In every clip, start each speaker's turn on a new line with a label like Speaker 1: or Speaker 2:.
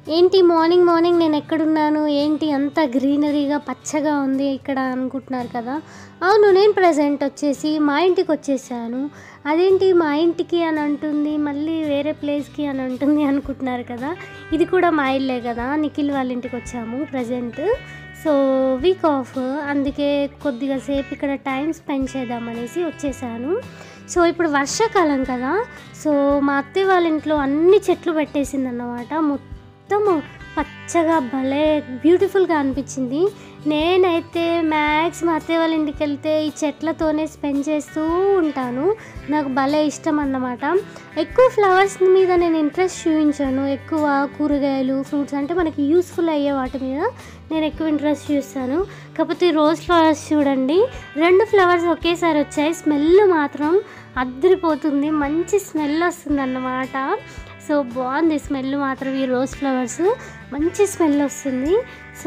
Speaker 1: ఏంటి morning morning నేను ఎక్కడున్నాను ఏంటి అంత గ్రీనరీగా పచ్చగా ఉంది ఇక్కడ అనుకుంటున్నారు కదా అవును నేను ప్రజెంట్ వచ్చేసి మా ఇంటికి వచ్చేసాను అదేంటి మా ఇంటికి అని అంటుంది మళ్ళీ వేరే ప్లేస్కి అని అంటుంది అనుకుంటున్నారు కదా ఇది కూడా మా ఇల్లే కదా నిఖిల్ వాళ్ళ ఇంటికి వచ్చాము ప్రజెంట్ సో వీక్ ఆఫ్ అందుకే కొద్దిగా సేపు ఇక్కడ టైం స్పెండ్ చేద్దామనేసి వచ్చేసాను సో ఇప్పుడు వర్షాకాలం కదా సో మా అత్తయ్య వాళ్ళ ఇంట్లో అన్ని చెట్లు పెట్టేసింది అన్నమాట మొత్తము పచ్చగా భలే బ్యూటిఫుల్గా అనిపించింది నేనైతే మ్యాక్స్ మా అత్తయ్య వాళ్ళ ఇంటికి వెళ్తే ఈ చెట్లతోనే స్పెండ్ చేస్తూ ఉంటాను నాకు భలే ఇష్టం అన్నమాట ఎక్కువ ఫ్లవర్స్ మీద నేను ఇంట్రెస్ట్ చూపించాను ఎక్కువ కూరగాయలు ఫ్రూట్స్ అంటే మనకి యూస్ఫుల్ అయ్యే వాటి మీద నేను ఎక్కువ ఇంట్రెస్ట్ చూస్తాను కాకపోతే రోజ్ ఫ్లవర్స్ చూడండి రెండు ఫ్లవర్స్ ఒకేసారి వచ్చాయి స్మెల్ మాత్రం అద్దరిపోతుంది మంచి స్మెల్ వస్తుంది అన్నమాట సో బాగుంది స్మెల్ మాత్రం ఈ రోజ్ ఫ్లవర్స్ మంచి స్మెల్ వస్తుంది సో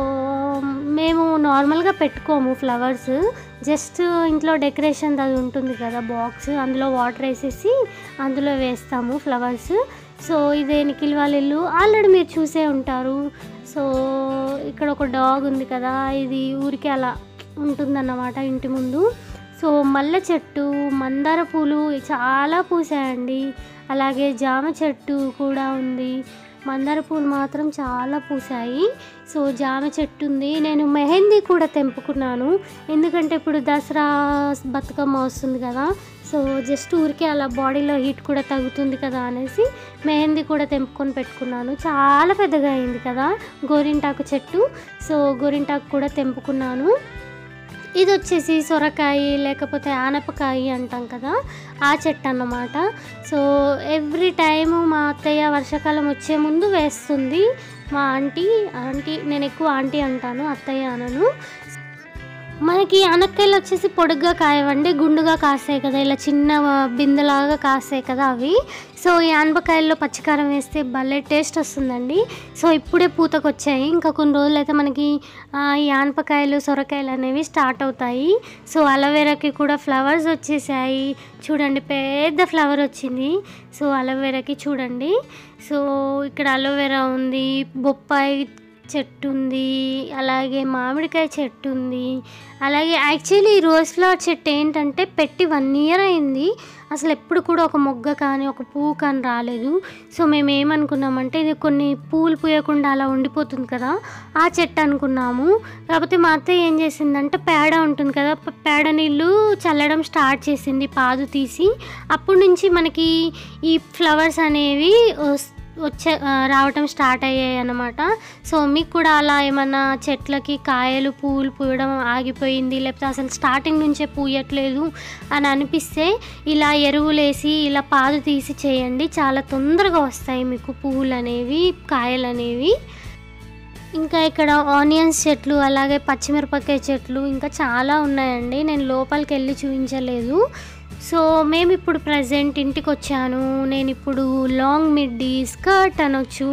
Speaker 1: మేము నార్మల్గా పెట్టుకోము ఫ్లవర్స్ జస్ట్ ఇంట్లో డెకరేషన్ అది ఉంటుంది కదా బాక్స్ అందులో వాటర్ వేసేసి అందులో వేస్తాము ఫ్లవర్స్ సో ఇదే నిఖిల్ వాళ్ళ ఇల్లు ఆల్రెడీ మీరు చూసే ఉంటారు సో ఇక్కడ ఒక డాగ్ ఉంది కదా ఇది ఊరికి అలా ఉంటుందన్నమాట ఇంటి ముందు సో మల్లె చెట్టు మందార పూలు చాలా పూసాయండి అలాగే జామ చెట్టు కూడా ఉంది మందార పూలు మాత్రం చాలా పూసాయి సో జామ చెట్టు ఉంది నేను మెహందీ కూడా తెంపుకున్నాను ఎందుకంటే ఇప్పుడు దసరా బతుకమ్మ వస్తుంది కదా సో జస్ట్ ఊరికే అలా బాడీలో హీట్ కూడా తగ్గుతుంది కదా అనేసి మెహందీ కూడా తెంపుకొని పెట్టుకున్నాను చాలా పెద్దగా అయింది కదా గోరింటాకు చెట్టు సో గోరింటాకు కూడా తెంపుకున్నాను ఇది వచ్చేసి సొరకాయ లేకపోతే ఆనపకాయ అంటాం కదా ఆ చెట్టు అన్నమాట సో ఎవ్రీ టైము మా అత్తయ్య వర్షాకాలం వచ్చే ముందు వేస్తుంది మా ఆంటీ ఆంటీ నేను ఎక్కువ ఆంటీ అంటాను అత్తయ్య అనను మనకి ఆనక్కాయలు వచ్చేసి పొడుగ్గా కాయవండి గుండుగా కాస్తాయి కదా ఇలా చిన్న బిందెలాగా కాస్తాయి కదా అవి సో ఈ ఆనపకాయల్లో పచ్చికారం వేస్తే భలే టేస్ట్ వస్తుందండి సో ఇప్పుడే పూతకు వచ్చాయి ఇంకా కొన్ని రోజులు అయితే మనకి ఆ, ఈ ఆనపకాయలు సొరకాయలు అనేవి స్టార్ట్ అవుతాయి సో అలోవెరాకి కూడా ఫ్లవర్స్ వచ్చేసాయి చూడండి పెద్ద ఫ్లవర్ వచ్చింది సో అలోవెరాకి చూడండి సో ఇక్కడ అలోవెరా ఉంది బొప్పాయి చెట్టు ఉంది అలాగే మామిడికాయ చెట్టు ఉంది అలాగే యాక్చువల్లీ ఈ రోజ్ ఫ్లవర్ చెట్టు ఏంటంటే పెట్టి వన్ ఇయర్ అయింది అసలు ఎప్పుడు కూడా ఒక మొగ్గ కానీ ఒక పువ్వు కానీ రాలేదు సో మేము ఏమనుకున్నామంటే ఇది కొన్ని పూలు పూయకుండా అలా ఉండిపోతుంది కదా ఆ చెట్టు అనుకున్నాము కాకపోతే మా అత్తయ్య ఏం చేసిందంటే పేడ ఉంటుంది కదా ప- పేడ నీళ్ళు చల్లడం స్టార్ట్ చేసింది పాదు తీసి అప్పటి నుంచి మనకి ఈ ఫ్లవర్స్ అనేవి వస్- వచ్చే ఆ, రావటం స్టార్ట్ అయ్యాయి అన్నమాట సో మీకు కూడా అలా ఏమన్నా చెట్లకి కాయలు పూలు పూయడం ఆగిపోయింది లేకపోతే అసలు స్టార్టింగ్ నుంచే పూయట్లేదు అని అనిపిస్తే ఇలా ఎరువులేసి ఇలా పాదు తీసి చేయండి చాలా తొందరగా వస్తాయి మీకు పువ్వులు అనేవి కాయలు అనేవి ఇంకా ఇక్కడ ఆనియన్స్ చెట్లు అలాగే పచ్చిమిరపకాయ చెట్లు ఇంకా చాలా ఉన్నాయండి నేను లోపలికి వెళ్ళి చూపించలేదు సో మేము ఇప్పుడు ప్రజెంట్ ఇంటికి వచ్చాను నేను ఇప్పుడు లాంగ్ మిడ్డీ స్కర్ట్ అనొచ్చు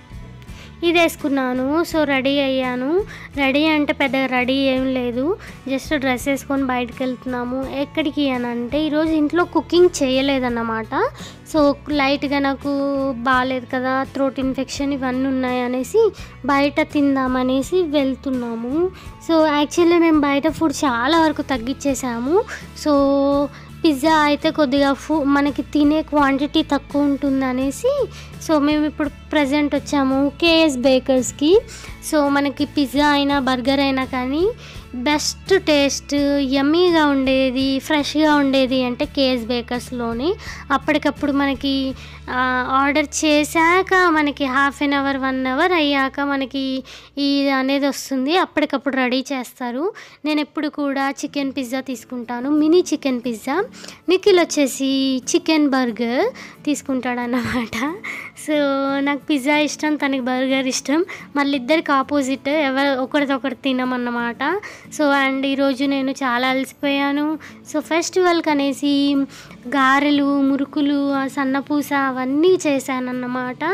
Speaker 1: ఇది వేసుకున్నాను సో రెడీ అయ్యాను రెడీ అంటే పెద్దగా రెడీ ఏం లేదు జస్ట్ డ్రెస్ వేసుకొని బయటకు వెళ్తున్నాము ఎక్కడికి అని అంటే ఈరోజు ఇంట్లో కుకింగ్ చేయలేదన్నమాట సో లైట్గా నాకు బాగాలేదు కదా థ్రోట్ ఇన్ఫెక్షన్ ఇవన్నీ ఉన్నాయి అనేసి బయట తిందామనేసి వెళ్తున్నాము సో యాక్చువల్లీ మేము బయట ఫుడ్ చాలా వరకు తగ్గించేసాము సో పిజ్జా అయితే కొద్దిగా ఫు మనకి తినే క్వాంటిటీ తక్కువ ఉంటుంది అనేసి సో మేము ఇప్పుడు ప్రజెంట్ వచ్చాము కేఎస్ బేకర్స్కి సో మనకి పిజ్జా అయినా బర్గర్ అయినా కానీ బెస్ట్ టేస్ట్ యమ్మీగా ఉండేది ఫ్రెష్గా ఉండేది అంటే కేఎస్ బేకర్స్లోనే అప్పటికప్పుడు మనకి ఆ, ఆర్డర్ చేశాక మనకి half an hour one hour అయ్యాక మనకి ఇది అనేది వస్తుంది అప్పటికప్పుడు రెడీ చేస్తారు నేను ఎప్పుడు కూడా చికెన్ పిజ్జా తీసుకుంటాను మినీ చికెన్ పిజ్జా నిఖిల్ వచ్చేసి చికెన్ బర్గర్ తీసుకుంటాడన్నమాట సో నాకు పిజ్జా ఇష్టం తనకి బర్గర్ ఇష్టం మళ్ళీ ఇద్దరికి ఆపోజిట్ ఎవరు ఒకరిదొకరు తినమన్నమాట సో అండ్ ఈరోజు నేను చాలా అలసిపోయాను సో ఫెస్టివల్కి అనేసి గారెలు మురుకులు ఆ సన్నపూస అవన్నీ చేశానన్నమాట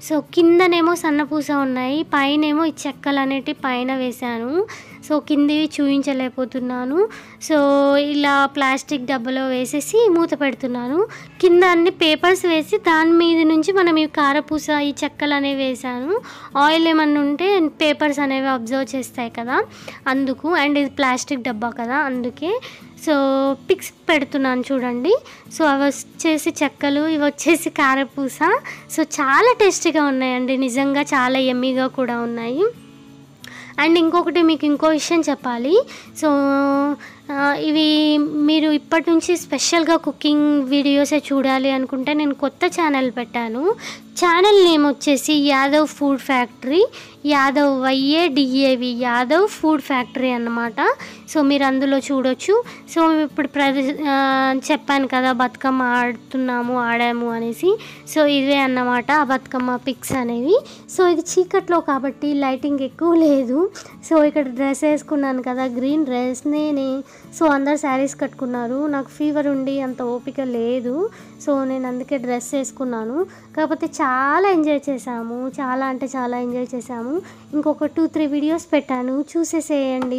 Speaker 1: సో కిందనేమో సన్నపూస ఉన్నాయి పైనేమో ఈ చెక్కలు అనేటివి పైన వేశాను సో కిందివి చూపించలేకపోతున్నాను సో ఇలా ప్లాస్టిక్ డబ్బాలో వేసేసి మూత పెడుతున్నాను కింద అన్ని పేపర్స్ వేసి దాని మీద నుంచి మనం ఈ కారపూస ఈ చెక్కలు అనేవి వేసాను ఆయిల్ ఏమన్నా ఉంటే పేపర్స్ అనేవి అబ్జర్వ్ చేస్తాయి కదా అందుకు అండ్ ఇది ప్లాస్టిక్ డబ్బా కదా అందుకే సో పిక్స్ పెడుతున్నాను చూడండి సో అవి వచ్చేసి చెక్కలు ఇవి వచ్చేసి కారపూస సో చాలా టేస్టీగా ఉన్నాయండి నిజంగా చాలా ఎమ్మీగా కూడా ఉన్నాయి అండ్ ఇంకొకటి మీకు ఇంకో విషయం చెప్పాలి సో ఆ, ఇవి మీరు ఇప్పటి నుంచి స్పెషల్గా కుకింగ్ వీడియోసే చూడాలి అనుకుంటే నేను కొత్త ఛానల్ పెట్టాను ఛానల్ నేమ్ వచ్చేసి Yadav food factory Yadav Y A D A V Yadav food factory అన్నమాట సో మీరు అందులో చూడొచ్చు సో ఇప్పుడు ప్ర చెప్పాను కదా బతుకమ్మ ఆడుతున్నాము ఆడాము అనేసి సో ఇవే అన్నమాట ఆ బతుకమ్మ పిక్స్ అనేవి సో ఇది చీకట్లో కాబట్టి లైటింగ్ ఎక్కువ లేదు సో ఇక్కడ డ్రెస్ వేసుకున్నాను కదా గ్రీన్ డ్రెస్ నేనే సో అందరు శారీస్ కట్టుకున్నారు నాకు ఫీవర్ ఉండి అంత ఓపిక లేదు సో నేను అందుకే డ్రెస్ వేసుకున్నాను కాకపోతే చాలా ఎంజాయ్ చేశాము చాలా అంటే చాలా ఎంజాయ్ చేశాము ఇంకొక టూ త్రీ వీడియోస్ పెట్టాను చూసేసేయండి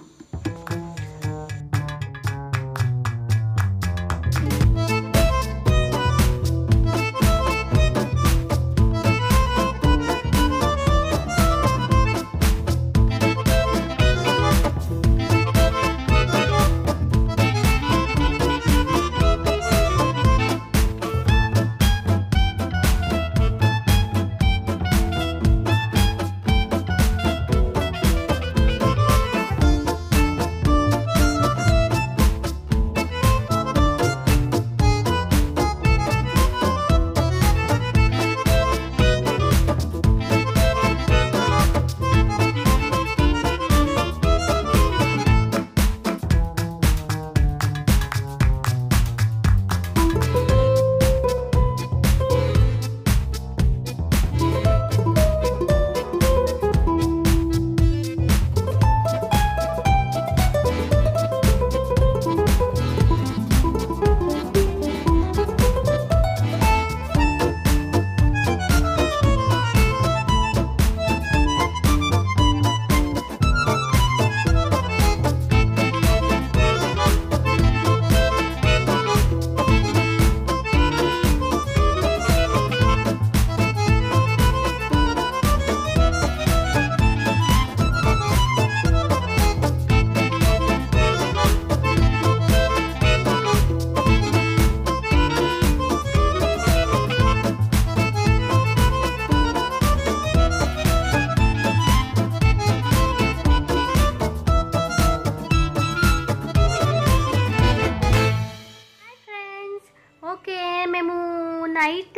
Speaker 1: హాయ్ ఫ్రెండ్స్ ఓకే మేము night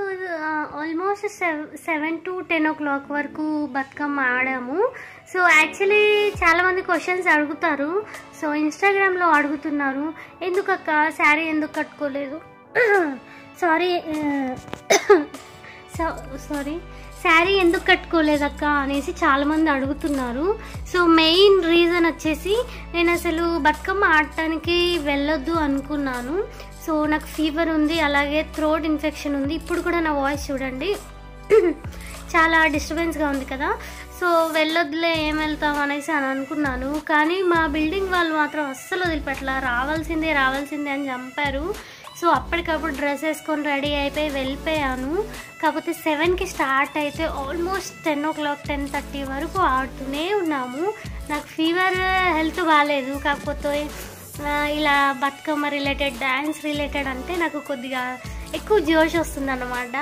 Speaker 1: almost seven to ten o'clock వరకు బతుకమ్మ ఆడాము సో యాక్చువల్లీ చాలామంది క్వశ్చన్స్ అడుగుతారు సో ఇన్స్టాగ్రామ్లో అడుగుతున్నారు ఎందుకక్క శారీ ఎందుకు కట్టుకోలేదు సారీ సారీ శారీ ఎందుకు కట్టుకోలేదక్క అనేసి చాలామంది అడుగుతున్నారు సో మెయిన్ రీజన్ వచ్చేసి నేను అసలు బతుకమ్మ ఆడటానికి వెళ్ళొద్దు అనుకున్నాను సో నాకు ఫీవర్ ఉంది అలాగే థ్రోట్ ఇన్ఫెక్షన్ ఉంది ఇప్పుడు కూడా నా వాయిస్ చూడండి చాలా డిస్టర్బెన్స్గా ఉంది కదా సో వెళ్ళొద్దులే ఏం వెళ్తాం అనేసి అని అనుకున్నాను కానీ మా బిల్డింగ్ వాళ్ళు మాత్రం అస్సలు వదిలిపెట్టలా రావాల్సిందే రావాల్సిందే అని చంపారు సో అప్పటికప్పుడు డ్రెస్ వేసుకొని రెడీ అయిపోయి వెళ్ళిపోయాను కాకపోతే సెవెన్కి స్టార్ట్ అయితే almost ten o'clock ten thirty వరకు ఆడుతూనే ఉన్నాము నాకు ఫీవర్ హెల్త్ బాగాలేదు కాకపోతే ఆ, ఇలా బతుకమ్మ రిలేటెడ్ డ్యాన్స్ రిలేటెడ్ అంటే నాకు కొద్దిగా ఎక్కువ జోష్ వస్తుందన్నమాట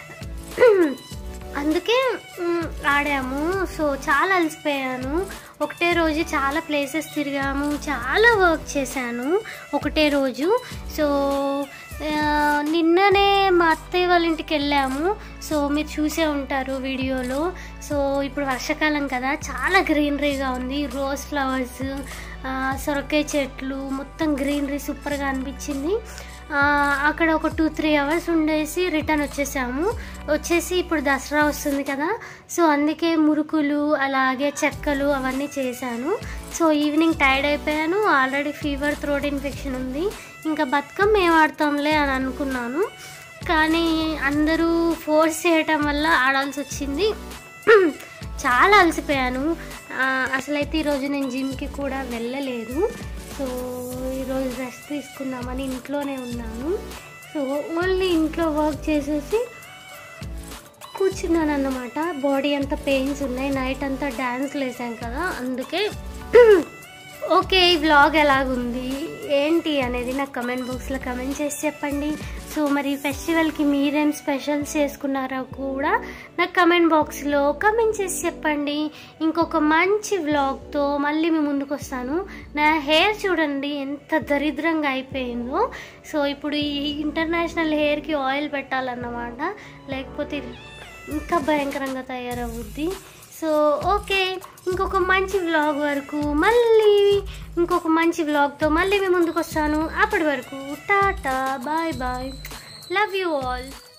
Speaker 1: అందుకే మ్, ఆడాము సో చాలా అలసిపోయాను ఒకటే రోజు చాలా ప్లేసెస్ తిరిగాము చాలా వర్క్ చేశాను ఒకటే రోజు సో ఆ, నిన్ననే మా అత్తయ్య వాళ్ళ ఇంటికి వెళ్ళాము సో మీరు చూసే ఉంటారు వీడియోలో సో ఇప్పుడు వర్షాకాలం కదా చాలా గ్రీనరీగా ఉంది రోజ్ ఫ్లవర్స్ ఆ, సొరకాయ చెట్లు మొత్తం గ్రీనరీ సూపర్గా అనిపించింది ఆ, అక్కడ ఒక టూ త్రీ అవర్స్ ఉండేసి రిటర్న్ వచ్చేసాము వచ్చేసి ఇప్పుడు దసరా వస్తుంది కదా సో అందుకే మురుకులు అలాగే చెక్కలు అవన్నీ చేశాను సో ఈవినింగ్ టైర్డ్ అయిపోయాను ఆల్రెడీ ఫీవర్ థ్రోట్ ఇన్ఫెక్షన్ ఉంది ఇంకా బతుకమ్మ ఏం ఆడతాంలే అని అనుకున్నాను కానీ అందరూ ఫోర్స్ చేయటం వల్ల ఆడాల్సి వచ్చింది చాలా అలసిపోయాను ఆ, అసలైతే ఈరోజు నేను జిమ్కి కూడా వెళ్ళలేదు సో ఈరోజు రెస్ట్ తీసుకుందామని ఇంట్లోనే ఉన్నాను సో ఓన్లీ ఇంట్లో వర్క్ చేసేసి కూర్చున్నాను అన్నమాట బాడీ అంతా పెయిన్స్ ఉన్నాయి నైట్ అంతా డ్యాన్స్ వేసాం కదా అందుకే ఓకే ఈ వ్లాగ్ ఎలాగుంది ఏంటి అనేది నాకు కమెంట్ బాక్స్లో కమెంట్ చేసి చెప్పండి సో మరి ఫెస్టివల్కి మీరేం స్పెషల్స్ చేసుకున్నారో కూడా నాకు కమెంట్ బాక్స్లో కమెంట్ చేసి చెప్పండి ఇంకొక మంచి వ్లాగ్తో మళ్ళీ మీ ముందుకు వస్తాను నా హెయిర్ చూడండి ఎంత దరిద్రంగా అయిపోయిందో సో ఇప్పుడు ఈ ఇంటర్నేషనల్ హెయిర్కి ఆయిల్ పెట్టాలన్నమాట లేకపోతే ఇది ఇంకా భయంకరంగా తయారవుద్ది సో ఓకే ఇంకొక మంచి వ్లాగ్ వరకు మళ్ళీ ఇంకొక మంచి వ్లాగ్తో మళ్ళీ మీ ముందుకు వస్తాను అప్పటి వరకు టాటా bye bye love you all